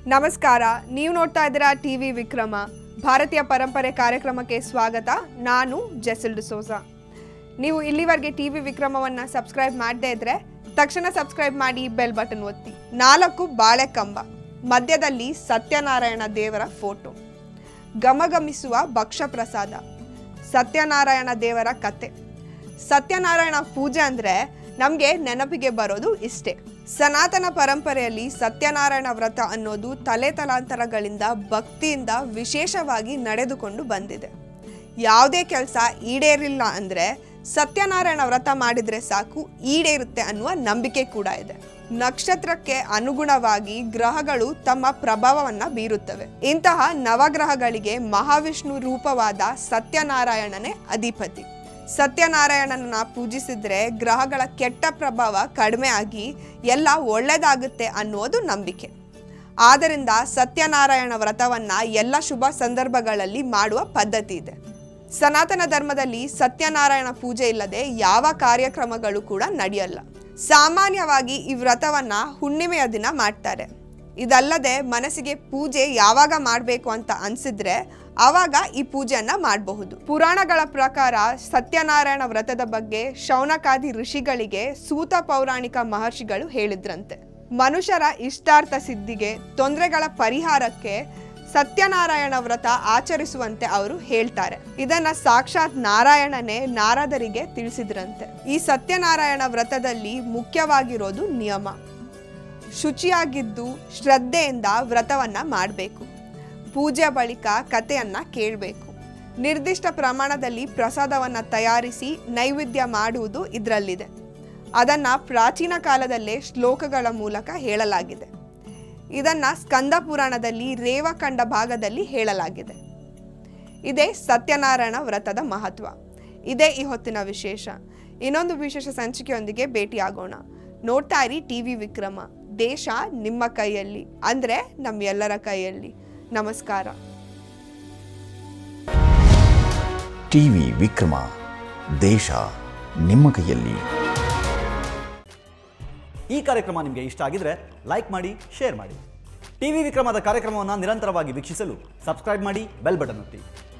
ನಮಸ್ಕಾರ ನೀವು ನೋಡ್ತಾ ಇದ್ದೀರಾ ಟಿ ವಿ ವಿಕ್ರಮ ಭಾರತೀಯ ಪರಂಪರೆ ಕಾರ್ಯಕ್ರಮಕ್ಕೆ ಸ್ವಾಗತ ನಾನು ಜೆಸಿಲ್ ಡಿಸೋಜಾ ನೀವು ಇಲ್ಲಿವರೆಗೆ ಟಿ ವಿ ವಿಕ್ರಮವನ್ನು ಸಬ್ಸ್ಕ್ರೈಬ್ ಮಾಡದೇ ಇದ್ರೆ ತಕ್ಷಣ ಸಬ್ಸ್ಕ್ರೈಬ್ ಮಾಡಿ ಬೆಲ್ ಬಟನ್ ಒತ್ತಿ ನಾಲ್ಕು ಬಾಳೆಕಂಬ ಮಧ್ಯದಲ್ಲಿ ಸತ್ಯನಾರಾಯಣ ದೇವರ ಫೋಟೋ ಗಮಗಮಿಸುವ ಭಕ್ಷ್ಯ ಪ್ರಸಾದ ಸತ್ಯನಾರಾಯಣ ದೇವರ ಕತೆ ಸತ್ಯನಾರಾಯಣ ಪೂಜೆ ಅಂದರೆ ನಮಗೆ ನೆನಪಿಗೆ ಬರೋದು ಇಷ್ಟೇ ಸನಾತನ ಪರಂಪರೆಯಲ್ಲಿ ಸತ್ಯನಾರಾಯಣ ವ್ರತ ಅನ್ನೋದು ತಲೆ ತಲಾಂತರಗಳಿಂದ ಭಕ್ತಿಯಿಂದ ವಿಶೇಷವಾಗಿ ನಡೆದುಕೊಂಡು ಬಂದಿದೆ ಯಾವುದೇ ಕೆಲಸ ಈಡೇರಿಲ್ಲ ಅಂದರೆ ಸತ್ಯನಾರಾಯಣ ವ್ರತ ಮಾಡಿದರೆ ಸಾಕು ಈಡೇರುತ್ತೆ ಅನ್ನುವ ನಂಬಿಕೆ ಕೂಡ ಇದೆ ನಕ್ಷತ್ರಕ್ಕೆ ಅನುಗುಣವಾಗಿ ಗ್ರಹಗಳು ತಮ್ಮ ಪ್ರಭಾವವನ್ನು ಬೀರುತ್ತವೆ ಇಂತಹ ನವಗ್ರಹಗಳಿಗೆ ಮಹಾವಿಷ್ಣು ರೂಪವಾದ ಸತ್ಯನಾರಾಯಣನೇ ಅಧಿಪತಿ ಸತ್ಯನಾರಾಯಣನ ಪೂಜಿಸಿದ್ರೆ ಗ್ರಹಗಳ ಕೆಟ್ಟ ಪ್ರಭಾವ ಕಡಿಮೆ ಆಗಿ ಎಲ್ಲ ಒಳ್ಳೆಯದಾಗುತ್ತೆ ಅನ್ನೋದು ನಂಬಿಕೆ ಆದ್ದರಿಂದ ಸತ್ಯನಾರಾಯಣ ವ್ರತವನ್ನ ಎಲ್ಲ ಶುಭ ಸಂದರ್ಭಗಳಲ್ಲಿ ಮಾಡುವ ಪದ್ಧತಿ ಇದೆ ಸನಾತನ ಧರ್ಮದಲ್ಲಿ ಸತ್ಯನಾರಾಯಣ ಪೂಜೆ ಇಲ್ಲದೆ ಯಾವ ಕಾರ್ಯಕ್ರಮಗಳು ಕೂಡ ನಡೆಯಲ್ಲ ಸಾಮಾನ್ಯವಾಗಿ ಈ ವ್ರತವನ್ನ ಹುಣ್ಣಿಮೆಯ ದಿನ ಮಾಡ್ತಾರೆ ಇದಲ್ಲದೆ ಮನಸ್ಸಿಗೆ ಪೂಜೆ ಯಾವಾಗ ಮಾಡಬೇಕು ಅಂತ ಅನ್ಸಿದ್ರೆ ಆವಾಗ ಈ ಪೂಜೆಯನ್ನ ಮಾಡಬಹುದು ಪುರಾಣಗಳ ಪ್ರಕಾರ ಸತ್ಯನಾರಾಯಣ ವ್ರತದ ಬಗ್ಗೆ ಶೌನಕಾದಿ ಋಷಿಗಳಿಗೆ ಸೂತ ಪೌರಾಣಿಕ ಮಹರ್ಷಿಗಳು ಹೇಳಿದ್ರಂತೆ ಮನುಷ್ಯರ ಇಷ್ಟಾರ್ಥ ಸಿದ್ಧಿಗೆ ತೊಂದರೆಗಳ ಪರಿಹಾರಕ್ಕೆ ಸತ್ಯನಾರಾಯಣ ವ್ರತ ಆಚರಿಸುವಂತೆ ಅವರು ಹೇಳ್ತಾರೆ ಇದನ್ನ ಸಾಕ್ಷಾತ್ ನಾರಾಯಣನೇ ನಾರದರಿಗೆ ತಿಳಿಸಿದ್ರಂತೆ ಈ ಸತ್ಯನಾರಾಯಣ ವ್ರತದಲ್ಲಿ ಮುಖ್ಯವಾಗಿರೋದು ನಿಯಮ ಶುಚಿಯಾಗಿದ್ದು ಶ್ರದ್ಧೆಯಿಂದ ವ್ರತವನ್ನ ಮಾಡಬೇಕು ಪೂಜೆ ಬಳಿಕ ಕಥೆಯನ್ನ ಕೇಳಬೇಕು ನಿರ್ದಿಷ್ಟ ಪ್ರಮಾಣದಲ್ಲಿ ಪ್ರಸಾದವನ್ನ ತಯಾರಿಸಿ ನೈವೇದ್ಯ ಮಾಡುವುದು ಇದರಲ್ಲಿದೆ ಅದನ್ನ ಪ್ರಾಚೀನ ಕಾಲದಲ್ಲೇ ಶ್ಲೋಕಗಳ ಮೂಲಕ ಹೇಳಲಾಗಿದೆ ಇದನ್ನ ಸ್ಕಂದ ಪುರಾಣದಲ್ಲಿ ರೇವಕಂಡ ಭಾಗದಲ್ಲಿ ಹೇಳಲಾಗಿದೆ ಇದೇ ಸತ್ಯನಾರಾಯಣ ವ್ರತದ ಮಹತ್ವ ಇದೇ ಈ ಹೊತ್ತಿನ ವಿಶೇಷ ಇನ್ನೊಂದು ವಿಶೇಷ ಸಂಚಿಕೆಯೊಂದಿಗೆ ಭೇಟಿಯಾಗೋಣ ನೋಡ್ತಾ ಇರಿ ಟಿ ವಿ ವಿಕ್ರಮ ದೇಶ ನಿಮ್ಮ ಕೈಯಲ್ಲಿ ಅಂದರೆ ನಮ್ಮೆಲ್ಲರ ಕೈಯಲ್ಲಿ ನಮಸ್ಕಾರ ಟಿವಿ ವಿಕ್ರಮ ದೇಶ ನಿಮ್ಮ ಕೈಯಲ್ಲಿ ಈ ಕಾರ್ಯಕ್ರಮ ನಿಮಗೆ ಇಷ್ಟ ಆಗಿದ್ರೆ ಲೈಕ್ ಮಾಡಿ ಶೇರ್ ಮಾಡಿ ಟಿವಿ ವಿಕ್ರಮದ ಕಾರ್ಯಕ್ರಮವನ್ನು ನಿರಂತರವಾಗಿ ವೀಕ್ಷಿಸಲು ಸಬ್ಸ್ಕ್ರೈಬ್ ಮಾಡಿ ಬೆಲ್ ಬಟನ್ ಒತ್ತಿ